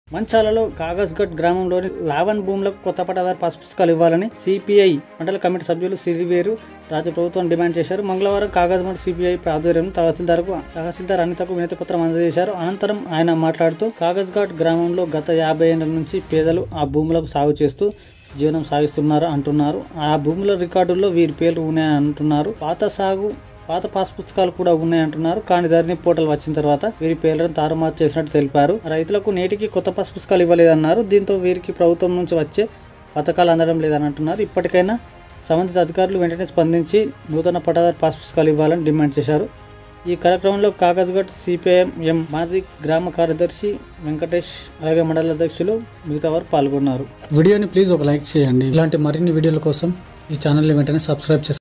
మంచాలలో కాగజ్గఢ్ గ్రామంలోని లావన్ భూములకు కొత్త పట్టాదారు పాస్ పుస్తకాలు ఇవ్వాలని సిపిఐ మండల కమిటీ సభ్యులు సిరివేరు రాజ్య ప్రభుత్వం డిమాండ్ చేశారు మంగళవారం కాగజ్మఠ్ సిపిఐ ఆధ్వర్యంలో తహసీల్దార్కు తహసీల్దార్ అనితకు వినతి పత్రం అందజేశారు అనంతరం ఆయన మాట్లాడుతూ కాగజ్ఘాట్ గ్రామంలో గత యాభై ఏళ్ల నుంచి పేదలు ఆ భూములకు సాగు చేస్తూ జీవనం సాగిస్తున్నారు అంటున్నారు ఆ భూముల రికార్డుల్లో వీరి పేర్లు ఉన్నాయని అంటున్నారు పాత సాగు పాత పాస్ పుస్తకాలు కూడా ఉన్నాయంటున్నారు కానీ ధరణి పోర్టల్ వచ్చిన తర్వాత వీరి పేర్లను తారుమారు చేసినట్టు తెలిపారు రైతులకు నేటికి కొత్త పాస్ పుస్తకాలు ఇవ్వలేదన్నారు దీంతో వీరికి ప్రభుత్వం నుంచి వచ్చే పథకాలు అందడం లేదని అంటున్నారు ఇప్పటికైనా సంబంధిత అధికారులు వెంటనే స్పందించి నూతన పట్టాదారు పాస్ పుస్తకాలు ఇవ్వాలని డిమాండ్ చేశారు ఈ కార్యక్రమంలో కాగజ్గఢ్ సిపిఐఎం ఎం మాజీ గ్రామ కార్యదర్శి వెంకటేష్ అలాగే మండల అధ్యక్షులు మిగతా వారు పాల్గొన్నారు వీడియోని ప్లీజ్ ఒక లైక్ చేయండి ఇలాంటి మరిన్ని వీడియోల కోసం ఈ ఛానల్ని వెంటనే సబ్స్క్రైబ్ చేసుకోండి